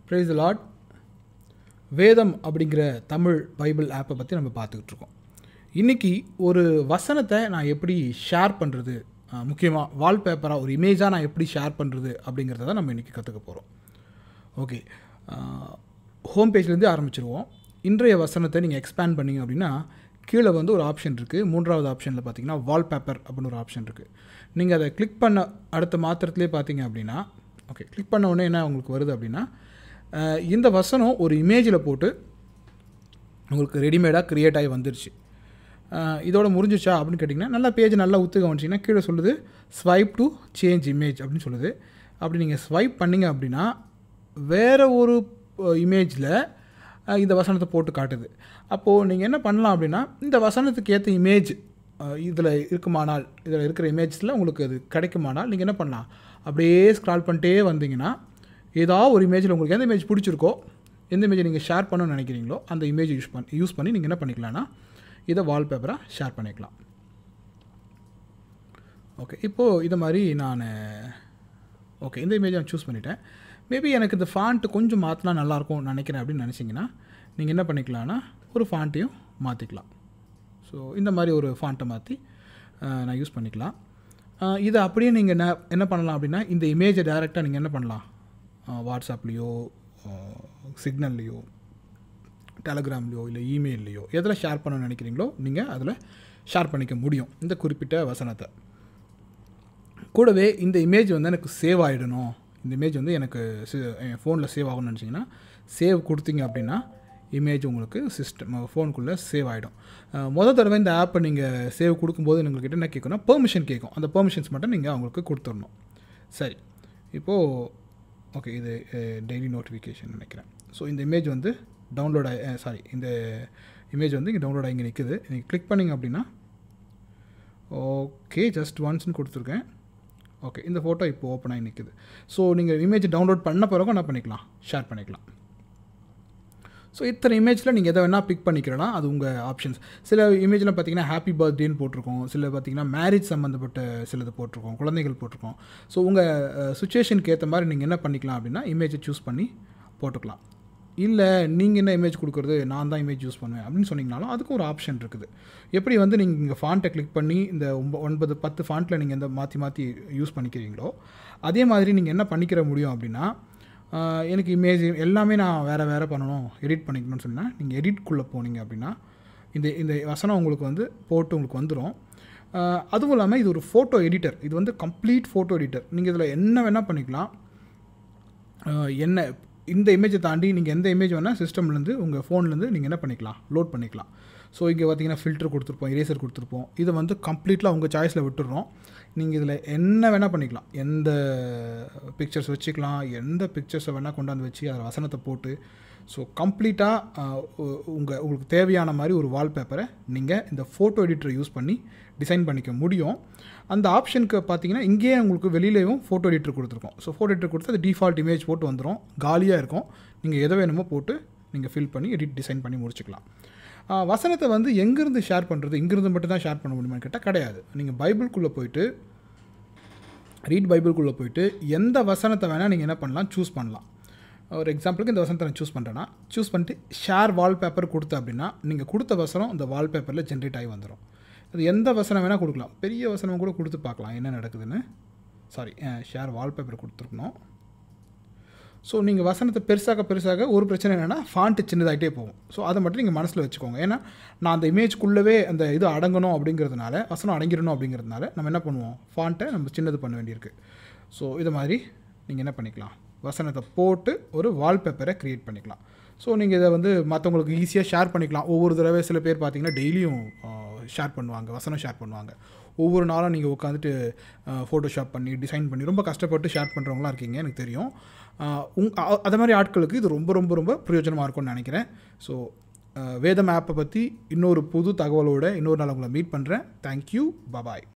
price Lord வேதம் அப்படிங்கிற Tamil Bible ஆப்பை பற்றி நம்ம பார்த்துக்கிட்டு இருக்கோம் இன்றைக்கி ஒரு வசனத்தை நான் எப்படி ஷேர் பண்ணுறது முக்கியமாக வால்பேப்பராக ஒரு இமேஜாக நான் எப்படி ஷேர் பண்ணுறது அப்படிங்கிறத தான் நம்ம இன்றைக்கி கற்றுக்க போகிறோம் ஓகே ஹோம் பேஜ்லேருந்து ஆரம்பிச்சிருவோம் இன்றைய வசனத்தை நீங்கள் எக்ஸ்பேண்ட் பண்ணிங்க அப்படின்னா கீழே வந்து ஒரு ஆப்ஷன் இருக்குது மூன்றாவது ஆப்ஷனில் பார்த்தீங்கன்னா வால்பேப்பர் அப்படின்னு ஒரு ஆப்ஷன் இருக்குது நீங்கள் அதை கிளிக் பண்ண அடுத்த மாத்திரத்துலேயே பார்த்தீங்க அப்படின்னா ஓகே கிளிக் பண்ண உடனே என்ன உங்களுக்கு வருது அப்படின்னா அஹ், இந்த வசனம் ஒரு இமேஜில் போட்டு உங்களுக்கு ரெடிமேடாக க்ரியேட் ஆகி வந்துருச்சு அஹ், இதோட முடிஞ்சிச்சா அப்படின்னு கேட்டிங்கன்னா நல்லா பேஜ் நல்லா உத்து கவனிச்சிங்கன்னா கீழே சொல்லுது ஸ்வைப் டு சேஞ்ச் இமேஜ் அப்படின்னு சொல்லுது அப்படி நீங்கள் ஸ்வைப் பண்ணீங்க அப்படின்னா வேறு ஒரு இமேஜில் இந்த வசனத்தை போட்டு காட்டுது அப்போது நீங்கள் என்ன பண்ணலாம் அப்படின்னா இந்த வசனத்துக்கு ஏற்ற இமேஜ் இதில் இருக்குமானால் இதில் இருக்கிற இமேஜஸில் உங்களுக்கு அது கிடைக்குமானால் நீங்கள் என்ன பண்ணலாம் அப்படியே ஸ்க்ரால் பண்ணிட்டே வந்தீங்கன்னா ஏதாவது ஒரு இமேஜில் உங்களுக்கு எந்த இமேஜ் பிடிச்சிருக்கோ எந்த இமேஜை நீங்கள் ஷேர் பண்ணணும்னு நினைக்கிறீங்களோ அந்த இமேஜ் யூஸ் பண்ணி யூஸ் பண்ணி நீங்கள் என்ன பண்ணிக்கலாம்னா இதை வால்பேப்பராக ஷேர் பண்ணிக்கலாம் ஓகே இப்போது இது மாதிரி நான் ஓகே இந்த இமேஜ் நான் சூஸ் பண்ணிட்டேன் மேபி எனக்கு இந்த ஃபாண்ட்டு கொஞ்சம் மாற்றினா நல்லாயிருக்கும் நினைக்கிறேன் அப்படின்னு நினச்சிங்கன்னா நீங்கள் என்ன பண்ணிக்கலாம்னா ஒரு ஃபாண்ட்டையும் மாற்றிக்கலாம் ஸோ இந்த மாதிரி ஒரு ஃபாண்ட்டை மாற்றி நான் யூஸ் பண்ணிக்கலாம் அஹ், இதை அப்படியே நீங்கள் என்ன என்ன பண்ணலாம் அப்படின்னா இந்த இமேஜை டைரெக்டாக நீங்கள் என்ன பண்ணலாம் வாட்ஸ்அப்லேயோ சிக்னல்லையோ டெலகிராம்லையோ இல்லை இமெயில்லையோ எதில் ஷேர் பண்ணணும்னு நினைக்கிறீங்களோ நீங்கள் அதில் ஷேர் பண்ணிக்க முடியும் இந்த குறிப்பிட்ட வசனத்தை கூடவே இந்த இமேஜ் வந்து எனக்கு சேவ் ஆகிடணும் இந்த இமேஜ் வந்து எனக்கு சி- என் ஃபோனில் சேவ் ஆகணும்னு நினச்சிங்கன்னா சேவ் கொடுத்தீங்க அப்படின்னா இமேஜ் உங்களுக்கு சிஸ்டம் ஃபோனுக்குள்ளே சேவ் ஆகிடும் முதல் தடவை இந்த ஆப்பை நீங்கள் சேவ் கொடுக்கும்போது உங்கள்கிட்ட என்ன கேட்கும்னா பெர்மிஷன் கேட்கும் அந்த பெர்மிஷன்ஸ் மட்டும் நீங்கள் அவங்களுக்கு கொடுத்துடணும் சரி இப்போது ஓகே இது டெய்லி நோட்டிஃபிகேஷன் நினைக்கிறேன் ஸோ இந்த இமேஜ் வந்து டவுன்லோட் ஆகி சாரி இந்த இமேஜ் வந்து இங்கே டவுன்லோட் ஆகி இங்கே நிற்குது நீங்கள் கிளிக் பண்ணிங்க அப்படின்னா ஓகே ஜஸ்ட் ஒன்ஸ்னு கொடுத்துருக்கேன் ஓகே இந்த ஃபோட்டோ இப்போ ஓப்பன் ஆகி நிற்குது ஸோ நீங்கள் இமேஜ் டவுன்லோட் பண்ண பிறகு என்ன பண்ணிக்கலாம் ஷேர் பண்ணிக்கலாம் ஸோ இத்தனை இமேஜில் நீங்கள் எதை வேணால் பிக் பண்ணிக்கிறலாம் அது உங்கள் ஆப்ஷன்ஸ் சில இமேஜில் பார்த்தீங்கன்னா ஹாப்பி பர்த்டேன்னு போட்டிருக்கோம் சில பார்த்தீங்கன்னா மேரேஜ் சம்மந்தப்பட்ட சிலது போட்டிருக்கோம் குழந்தைகள் போட்டிருக்கோம் ஸோ உங்கள் சுச்சுவேஷனுக்கு ஏற்ற மாதிரி நீங்கள் என்ன பண்ணிக்கலாம் அப்படின்னா இமேஜை சூஸ் பண்ணி போட்டுக்கலாம் இல்லை நீங்கள் என்ன இமேஜ் கொடுக்குறது நான் தான் இமேஜ் யூஸ் பண்ணுவேன் அப்படின்னு சொன்னீங்கனாலும் அதுக்கும் ஒரு ஆப்ஷன் இருக்குது எப்படி வந்து நீங்கள் இங்கே ஃபாண்ட்டை கிளிக் பண்ணி இந்த ஒம்ப ஒன்பது பத்து ஃபாண்ட்டில் நீங்கள் இந்த மாற்றி மாற்றி யூஸ் பண்ணிக்கிறீங்களோ அதே மாதிரி நீங்கள் என்ன பண்ணிக்கிற முடியும் அப்படின்னா ஆஹ், எனக்கு இமேஜ் எல்லாமே நான் வேறு வேறு பண்ணணும் எடிட் பண்ணிக்கணும்னு சொன்னால் நீங்கள் எடிட்குள்ளே போனீங்க அப்படின்னா இந்த இந்த வசனம் உங்களுக்கு வந்து போட்டு உங்களுக்கு வந்துடும் ஆஹ், அதுவும் இல்லாமல் இது ஒரு ஃபோட்டோ எடிட்டர் இது வந்து கம்ப்ளீட் ஃபோட்டோ எடிட்டர் நீங்கள் இதில் என்ன வேணால் பண்ணிக்கலாம் ஆஹ் என்ன இந்த இமேஜை தாண்டி நீங்கள் எந்த இமேஜ் வேணால் சிஸ்டம்லேருந்து உங்கள் ஃபோன்லேருந்து நீங்கள் என்ன பண்ணிக்கலாம் லோட் பண்ணிக்கலாம் ஸோ இங்கே பார்த்தீங்கன்னா ஃபில்டர் கொடுத்துருப்போம் இரேசர் கொடுத்துருப்போம் இதை வந்து கம்ப்ளீட்டாக உங்கள் சாய்ஸில் விட்டுடுறோம் நீங்கள் இதில் என்ன வேணால் பண்ணிக்கலாம் எந்த பிக்சர்ஸ் வச்சுக்கலாம் எந்த பிக்சர்ஸை வேணால் கொண்டாந்து வச்சு அதில் வசனத்தை போட்டு ஸோ கம்ப்ளீட்டாக உங்கள் உங்களுக்கு தேவையான மாதிரி ஒரு வால்பேப்பரை நீங்கள் இந்த ஃபோட்டோ எடிட்டரை யூஸ் பண்ணி டிசைன் பண்ணிக்க முடியும் அந்த ஆப்ஷனுக்கு பார்த்தீங்கன்னா இங்கேயே உங்களுக்கு வெளியிலையும் ஃபோட்டோ எடிட்டர் கொடுத்துருக்கோம் ஸோ ஃபோட்டோ எடிட்டர் கொடுத்து அது டிஃபால்ட் இமேஜ் போட்டு வந்துடும் காலியாக இருக்கும் நீங்கள் எதை வேணுமோ போட்டு நீங்கள் ஃபில் பண்ணி எடிட் டிசைன் பண்ணி முடிச்சுக்கலாம் ஆஹ் வசனத்தை வந்து எங்கேருந்து ஷேர் பண்ணுறது இங்கேருந்து மட்டும் தான் ஷேர் பண்ண முடியுமான்னு கேட்டால் கிடையாது நீங்கள் பைபிள்குள்ளே போயிட்டு ரீட் பைபிள்குள்ளே போயிட்டு எந்த வசனத்தை வேணால் நீங்கள் என்ன பண்ணலாம் சூஸ் பண்ணலாம் ஒரு எக்ஸாம்பிளுக்கு இந்த வசனத்தை நான் சூஸ் பண்ணுறேன்னா சூஸ் பண்ணிட்டு ஷேர் வால்பேப்பர் கொடுத்த அப்படின்னா நீங்கள் கொடுத்த வசனம் இந்த வால்பேப்பரில் ஜென்ரேட் ஆகி வந்துடும் அது எந்த வசனம் வேணால் கொடுக்கலாம் பெரிய வசனம் கூட கொடுத்து பார்க்கலாம் என்ன நடக்குதுன்னு சாரி ஷேர் வால்பேப்பர் கொடுத்துருக்கணும் ஸோ நீங்கள் வசனத்தை பெருசாக பெருசாக ஒரு பிரச்சனை என்னென்னா ஃபாண்ட்டு சின்னதாகிட்டே போகும் ஸோ அதை மட்டும் நீங்கள் மனசில் வச்சுக்கோங்க ஏன்னா நான் அந்த இமேஜ்க்குள்ளவே அந்த இது அடங்கணும் அப்படிங்கிறதுனால வசனம் அடங்கிடணும் அப்படிங்கிறதுனால நம்ம என்ன பண்ணுவோம் ஃபாண்ட்டை நம்ம சின்னது பண்ண வேண்டியிருக்கு ஸோ இது மாதிரி நீங்கள் என்ன பண்ணிக்கலாம் வசனத்தை போட்டு ஒரு வால்பேப்பரை க்ரியேட் பண்ணிக்கலாம் ஸோ நீங்கள் இதை வந்து மற்றவங்களுக்கு ஈஸியாக ஷேர் பண்ணிக்கலாம் ஒவ்வொரு தடவை சில பேர் பார்த்தீங்கன்னா டெய்லியும் ஷேர் பண்ணுவாங்க வசனம் ஷேர் பண்ணுவாங்க ஒவ்வொரு நாளும் நீங்கள் உட்காந்துட்டு ஃபோட்டோஷாப் பண்ணி டிசைன் பண்ணி ரொம்ப கஷ்டப்பட்டு ஷேர் பண்ணுறவங்களாம் இருக்கீங்க எனக்கு தெரியும் அஹ், உங் அ- அது மாதிரி ஆட்களுக்கு இது ரொம்ப ரொம்ப ரொம்ப பிரயோஜனமாக இருக்கும்னு நினைக்கிறேன் ஸோ வேதம் ஆப்பை பற்றி இன்னொரு புது தகவலோட இன்னொரு நாள் உங்களை மீட் பண்ணுறேன் தேங்க்யூ பபாய்